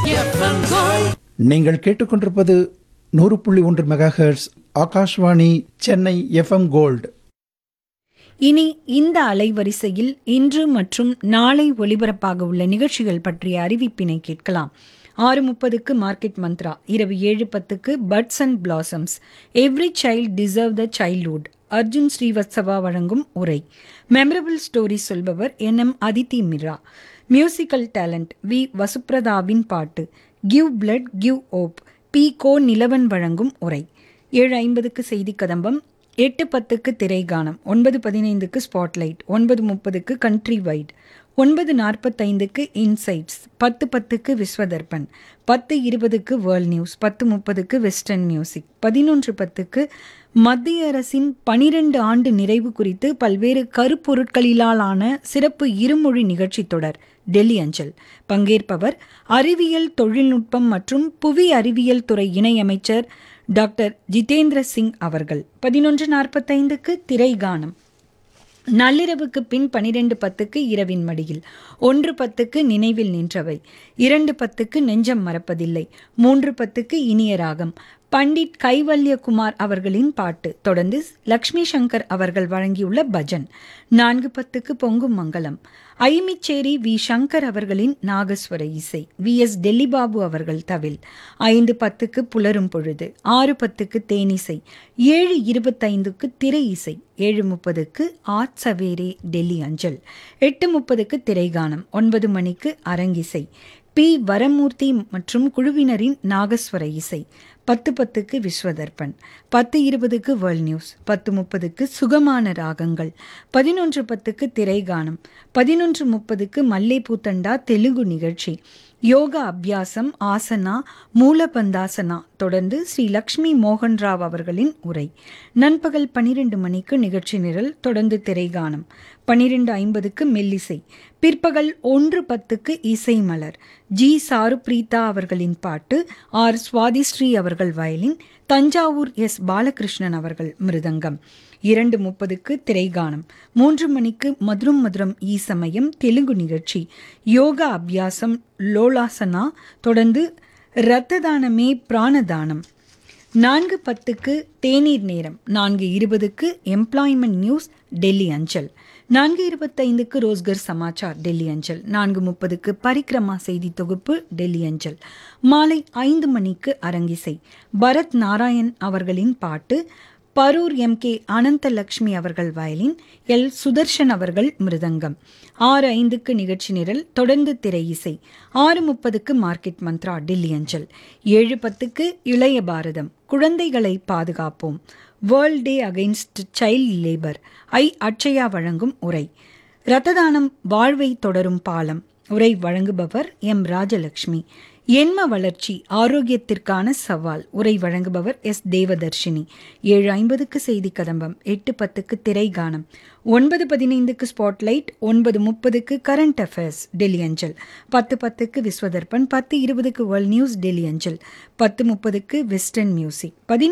FM gold நீங்கள் கேட்டுக்கொண்டிருப்பது நூறு புள்ளி ஒன்று megahertz Akashvani Chennai FM gold இனி இந்த அலைவரிசையில் இன்று மற்றும் நாளை ஒலிபரப்பாக உள்ள நிகழ்ச்சிகள் பற்றிய அறிவிப்பினை கேட்கலாம் ஆறு முப்பதுக்கு மார்க்கெட் மந்த்ரா இரவு ஏழு பத்துக்கு buds and blossoms every child deserve the childhood Arjun Srivatsava வழங்கும் உரை மெமரபிள் ஸ்டோரி சொல்பவர் N M Adithi Meera musical talent V வசுப்ரதாவின் பாட்டு give blood give hope P கோ நிலவன் வழங்கும் உரை ஏழு ஐம்பதுக்கு செய்தி கதம்பம் எட்டு பத்துக்கு திரைகானம் ஒன்பது பதினைந்துக்கு ஸ்பாட்லைட் ஒன்பது முப்பதுக்கு கண்ட்ரி வைட் ஒன்பது நாற்பத்தைந்துக்கு இன்சைட்ஸ் பத்து பத்துக்கு விஸ்வதர்பன் பத்து இருபதுக்கு வேர்ல்ட் நியூஸ் பத்து முப்பதுக்கு வெஸ்டர்ன் மியூசிக் பதினொன்று பத்துக்கு மத்திய அரசின் பனிரெண்டு ஆண்டு நிறைவு குறித்து பல்வேறு கருப்பொருட்களிலான சிறப்பு இருமொழி நிகழ்ச்சி தொடர் டெல்லி அஞ்சல் பங்கேற்பவர் அறிவியல் தொழில்நுட்பம் மற்றும் புவி அறிவியல் துறை இணையமைச்சர் டாக்டர் ஜிதேந்திர சிங் அவர்கள் பதினொன்று நாற்பத்தைந்துக்கு திரைகானம் நள்ளிரவுக்கு பின் பனிரெண்டு பத்துக்கு இரவின் மடியில் ஒன்று பத்துக்கு நினைவில் நின்றவை இரண்டு பத்துக்கு நெஞ்சம் மறப்பதில்லை மூன்று பத்துக்கு இனிய ராகம் பண்டிட் கைவல்யகுமார் அவர்களின் பாட்டு தொடர்ந்து லக்ஷ்மி சங்கர் அவர்கள் வழங்கியுள்ள பஜன் நான்கு பத்துக்கு பொங்கும் மங்கலம் ஐமிச்சேரி வி சங்கர் அவர்களின் நாகஸ்வர இசை வி எஸ் டெல்லிபாபு அவர்கள் தவில் ஐந்து பத்துக்கு புலரும் பொழுது ஆறு பத்துக்கு தேனிசை ஏழு இருபத்தைந்துக்கு திரை இசை ஏழு முப்பதுக்கு ஆட் சவேரே டெல்லி அஞ்சல் எட்டு முப்பதுக்கு திரைகானம் ஒன்பது மணிக்கு அரங்கிசை பி வரமூர்த்தி மற்றும் குழுவினரின் நாகஸ்வர இசை பத்து பத்துக்கு விஸ்வதர்பன் பத்து இருபதுக்கு வேர்ல்ட் நியூஸ் பத்து முப்பதுக்கு சுகமான ராகங்கள் பதினொன்று பத்துக்கு திரைகானம் பதினொன்று முப்பதுக்கு மல்லேபூத்தண்டா தெலுங்கு நிகழ்ச்சி யோகா அபியாசம் ஆசனா மூலபந்தாசனா தொடர்ந்து ஸ்ரீ லக்ஷ்மி மோகன் ராவ் அவர்களின் உரை நண்பகல் பனிரெண்டு மணிக்கு நிகழ்ச்சி நிரல் தொடர்ந்து திரைகானம் பனிரெண்டு ஐம்பதுக்கு மெல்லிசை பிற்பகல் ஒன்று பத்துக்கு இசை மலர் ஜி சாருப்ரீதா அவர்களின் பாட்டு ஆர் சுவாதிஸ்ரீ அவர்கள் வயலின் தஞ்சாவூர் எஸ் பாலகிருஷ்ணன் அவர்கள் மிருதங்கம் இரண்டு முப்பதுக்கு திரைகானம் மூன்று மணிக்கு மதுரம் மதுரம் ஈ சமயம் தெலுங்கு நிகழ்ச்சி யோகா அபியாசம் லோலாசனா தொடர்ந்து இரத்த தானமே பிராணதானம் நான்கு பத்துக்கு தேநீர் நேரம் நான்கு இருபதுக்கு எம்ப்ளாய்மெண்ட் நியூஸ் டெல்லி அஞ்சல் நான்கு இருபத்தைந்துக்கு ரோஸ்கர் சமாச்சார் டெல்லி அஞ்சல் நான்கு முப்பதுக்கு பரிக்ரமா செய்தி தொகுப்பு டெல்லி அஞ்சல் மாலை ஐந்து மணிக்கு அரங்கிசை பரத் நாராயண் அவர்களின் பாட்டு பரூர் எம் கே அனந்தலக்ஷ்மி அவர்கள் வயலின் எல் சுதர்ஷன் அவர்கள் மிருதங்கம் ஆறு ஐந்துக்கு நிகழ்ச்சி நிரல் தொடர்ந்து திரை இசை ஆறு முப்பதுக்கு மார்க்கெட் மந்த்ரா டெல்லி அஞ்சல் ஏழு பத்துக்கு இளைய பாரதம் குழந்தைகளை பாதுகாப்போம் world day against child labour I Akshaya வழங்கும் உரை இரத்த தானம் வாழ்வை தொடரும் பாலம் உரை வழங்குபவர் எம் ராஜலட்சுமி எண்ம வளர்ச்சி ஆரோக்கியத்திற்கான சவால் உரை வழங்குபவர் எஸ் தேவதர்ஷினி ஏழு ஐம்பதுக்கு செய்தி கதம்பம் எட்டு பத்துக்கு திரைகானம் ஒன்பது பதினைந்துக்கு ஸ்பாட்லைட் ஒன்பது முப்பதுக்கு கரண்ட் அஃபேர்ஸ் டெல்லி அஞ்சல் பத்து பத்துக்கு விஸ்வதர்பன் பத்து இருபதுக்கு வேர்ல்ட் நியூஸ் டெல்லி அஞ்சல் பத்து முப்பதுக்கு வெஸ்டர்ன் மியூசிக் பதினொன்று